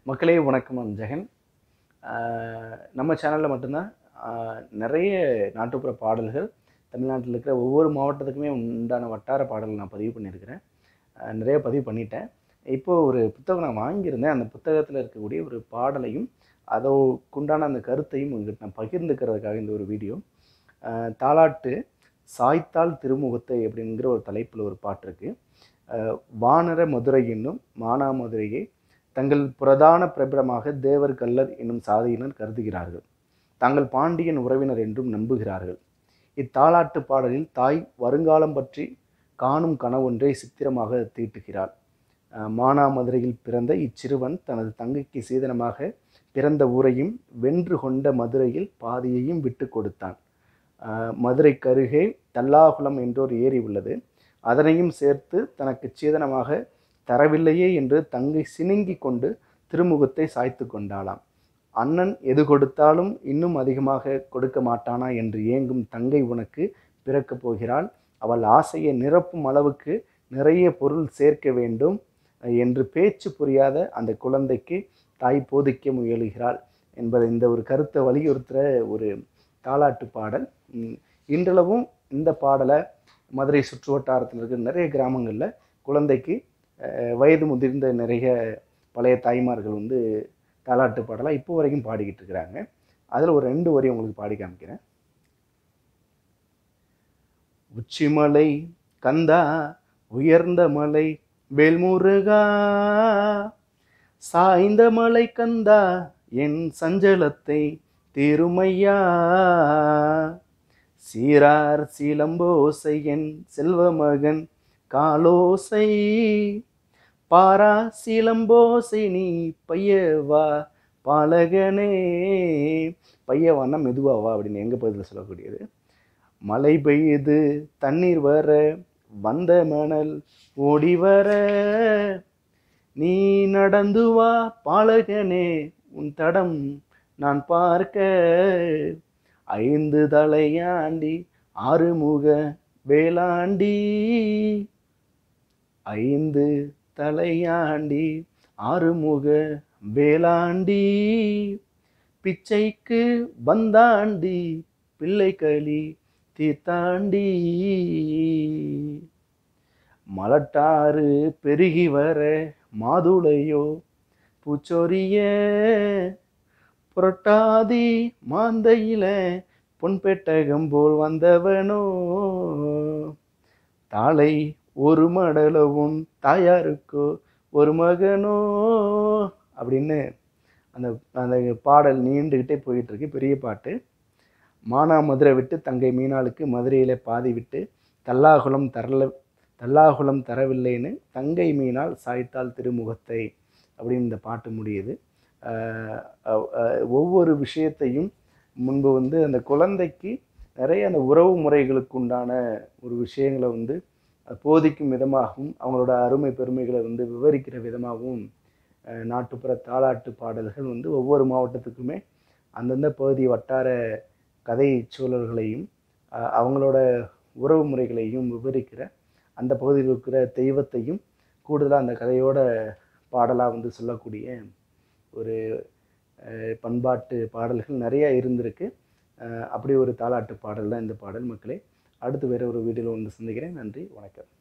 மக்களே வணக்கம் நான் ஜெகன் ஆஹ் நம்ம சேனலில் மட்டும்தான் ஆஹ் நிறைய நாட்டுப்புற பாடல்கள் தமிழ்நாட்டில் இருக்கிற ஒவ்வொரு மாவட்டத்துக்குமே உண்டான வட்டார பாடல்கள் நான் பதிவு பண்ணியிருக்கிறேன் ஆஹ் நிறைய பதிவு பண்ணிட்டேன் இப்போது ஒரு புத்தகம் நான் வாங்கியிருந்தேன் அந்த புத்தகத்தில் இருக்கக்கூடிய ஒரு பாடலையும் அதோக்குண்டான அந்த கருத்தையும் உங்கள்கிட்ட நான் பகிர்ந்துக்கிறதுக்காக இந்த ஒரு வீடியோ ஆஹ் தாலாட்டு சாய்த்தால் திருமுகத்தை அப்படிங்கிற ஒரு தலைப்பில் ஒரு பாட்டு இருக்குது வானர மதுரை என்னும் மானாமதுரையை தங்கள் பிரதான பிரபலமாக தேவர் கல்லர் என்னும் சாதியினர் கருதுகிறார்கள் தாங்கள் பாண்டியன் உறவினர் என்றும் நம்புகிறார்கள் இத்தாலாட்டு பாடலில் தாய் வருங்காலம் பற்றி காணும் கனவொன்றை சித்திரமாக தீட்டுகிறாள் அஹ் மானாமதுரையில் பிறந்த இச்சிறுவன் தனது தங்கைக்கு சீதனமாக பிறந்த ஊரையும் வென்று கொண்ட மதுரையில் பாதியையும் விட்டு கொடுத்தான் அஹ் மதுரைக்கருகே தல்லாகுளம் என்றோர் ஏரி உள்ளது அதனையும் சேர்த்து தனக்கு சீதனமாக தரவில்லையே என்று தங்கை சினுங்கி கொண்டு திருமுகத்தை சாய்த்து கொண்டாளாம் அண்ணன் எது கொடுத்தாலும் இன்னும் அதிகமாக கொடுக்க மாட்டானா என்று ஏங்கும் தங்கை உனக்கு பிறக்கப் போகிறாள் அவள் ஆசையை நிரப்பும் அளவுக்கு நிறைய பொருள் சேர்க்க வேண்டும் என்று பேச்சு புரியாத அந்த குழந்தைக்கு தாய் போதிக்க முயலுகிறாள் என்பதை இந்த ஒரு கருத்தை வலியுறுத்துகிற ஒரு தாலாட்டு பாடல் உம், இன்றளவும் இந்த பாடலை மதுரை சுற்று வட்டாரத்தில் இருக்கிற நிறைய கிராமங்களில் குழந்தைக்கு அஹ், வயது முதிர்ந்த நிறைய பழைய தாய்மார்கள் வந்து தாலாட்டு பாடலாக இப்போ வரைக்கும் பாடிக்கிட்டு இருக்கிறாங்க அதில் ஒரு ரெண்டு வரி உங்களுக்கு பாடி காமிக்கிறேன் உச்சிமலை கந்தா உயர்ந்த மலை வேல்முருகா சாய்ந்த மலை கந்தா என் சஞ்சலத்தை தீருமையா சீரார் சிலம்போசை என் செல்வமகன் காலோசை பாரா சிலம்போசை நீ பையவா பாலகனே பையவான்னா மெதுவாவா அப்படின்னு எங்கள் பகுதியில் சொல்லக்கூடியது மழை பெய்யுது தண்ணீர் வர வந்த மணல் ஓடி வர நீ நடந்து வா பாலகனே உன் தடம் நான் பார்க்க ஐந்து தலையாண்டி ஆறுமுக வேளாண்டி ஐந்து தலையாண்டி ஆறுமுக வேளாண்டி பிச்சைக்கு வந்தாண்டி பிள்ளைகளி தீத்தாண்டி மலட்டாறு பெருகி வர மாதுளையோ பூச்சொரிய புரட்டாதி மாந்தையில பொன்பெட்டகம் போல் வந்தவனோ தாளை ஒரு மடலவும் தாயாருக்கோ ஒரு மகனோ அப்படின்னு அந்த அந்த பாடல் நீண்டுக்கிட்டே போயிட்டு இருக்கு பெரிய பாட்டு மானாமதுரை விட்டு தங்கை மீனாளுக்கு மதுரையில பாதி விட்டு தல்லாகுளம் தரல தல்லாகுளம் தரவில்லைன்னு தங்கை மீனால் சாய்த்தால் திருமுகத்தை அப்படின்னு இந்த பாட்டு முடியுது ஆஹ் அஹ் அஹ் ஒவ்வொரு விஷயத்தையும் முன்பு வந்து அந்த குழந்தைக்கு நிறைய அந்த உறவு முறைகளுக்கு உண்டான ஒரு விஷயங்களை வந்து அது போதிக்கும் விதமாகவும் அவங்களோட அருமை பெருமைகளை வந்து விவரிக்கிற விதமாகவும் அஹ் நாட்டுப்புற தாலாட்டு பாடல்கள் வந்து ஒவ்வொரு மாவட்டத்துக்குமே அந்தந்த பகுதி வட்டார கதை சூழல்களையும் அஹ் அவங்களோட உறவு முறைகளையும் விவரிக்கிற அந்த பகுதியில் இருக்கிற தெய்வத்தையும் கூடுதலாக அந்த கதையோட பாடலாக வந்து சொல்லக்கூடிய ஒரு அஹ், பண்பாட்டு பாடல்கள் நிறைய இருந்திருக்கு அஹ், அப்படி ஒரு தாலாட்டு பாடல் தான் இந்த பாடல் மக்களே அடுத்து வேற ஒரு வீடியோவில் வந்து சந்திக்கிறேன் நன்றி வணக்கம்